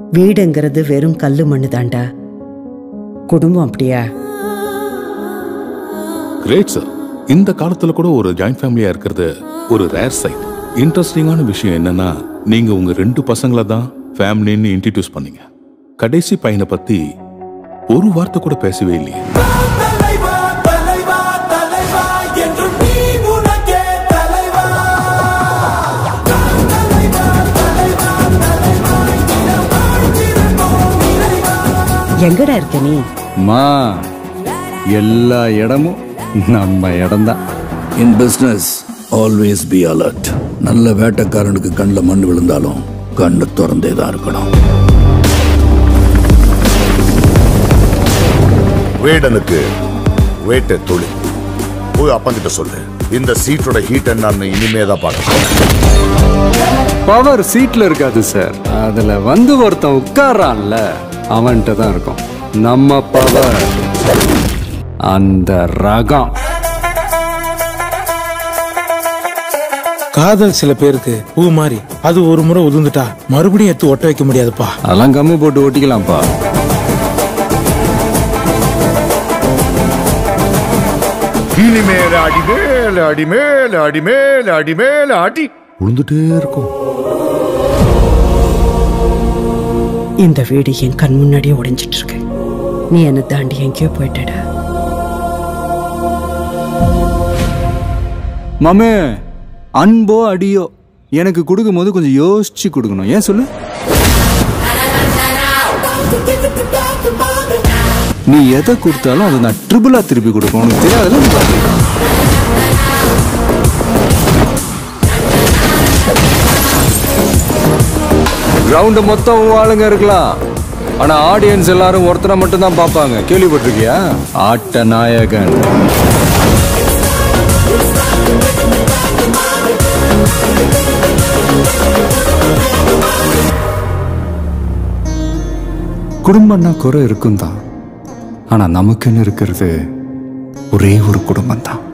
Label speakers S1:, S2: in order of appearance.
S1: வீடுங்கிறது வெறும் கல்லு மண்ணு தாண்டா குடும்பம் அப்படியா
S2: கிரேட் சார் இந்த காலத்துல கூட ஒரு ஜாயிண்ட் ஃபேமிலியா இருக்கிறது ஒரு ரேர் சைட் இன்ட்ரெஸ்டிங்கான விஷயம் என்னன்னா நீங்க உங்க ரெண்டு பசங்களை தான் ஃபேமிலின்னு இன்ட்ரடியூஸ் பண்ணீங்க கடைசி பையனை பத்தி ஒரு வார்த்தை கூட பேசவே இல்லையே
S3: தலைவா தலைவா தலைவா என்றும் நீ உனக்கே தலைவா
S1: எங்கடா இருக்க நீ
S4: மா எல்லா இடமும் நம்ம இடம்தான்
S5: in business always be alert நல்ல வேட்டைக்காரனுக்கு கண்ணில் மண் விழுந்தாலும் கண்ணு திறந்தே தான் இருக்கணும்
S6: வேடனுக்கு வேட்டை தொழில் போய் அப்பங்கிட்ட சொல்லு இந்த சீட்டோட ஹீட் என்னன்னு இனிமே தான் பார்க்கலாம்
S4: பவர் சீட்ல இருக்காது சார் அதுல வந்து ஒருத்தன் உட்கார்றான்ல அவன்கிட்ட தான் இருக்கும் நம்ம பவர் அந்த ரகம்
S7: காதல் சில பேருக்கு பூ மாதிரி அது ஒரு முறை உதிர்ந்துட்டா மறுபடியும் எடுத்து ஒட்ட வைக்க முடியாதுப்பா
S4: அதெல்லாம் கம்மி போட்டு ஓட்டிக்கலாம்ப்பா
S6: இனிமேல் அடி மேல அடி மேல அடி மேல அடி மேல அடி விழுந்துட்டே இருக்கும்
S1: இந்த வீடு என் கண் முன்னாடியே உடைஞ்சிட்டு இருக்கு நீ என்னை தாண்டி எங்கேயோ போயிட்டடா
S4: மாமே அன்போ அடியோ எனக்கு கொடுக்கும்போது கொஞ்சம் யோசிச்சு கொடுக்கணும் ஏன் சொல்லு நீ எதை கொடுத்தாலும் அதை நான் ட்ரிபிளா திருப்பி கொடுப்பேன் உனக்கு தெரியாதுல்ல நீ பாரு. கிரவுண்ட் மொத்தம் உன் ஆளுங்க இருக்கலாம் ஆனா ஆடியன்ஸ் எல்லாரும் ஒருத்தனை மட்டும் தான் பார்ப்பாங்க கேள்விப்பட்டிருக்கியா ஆட்ட நாயகன் குடும்பம்னா குறை இருக்கும் தான் ஆனா நமக்குன்னு இருக்கிறது ஒரே ஒரு குடும்பம் தான்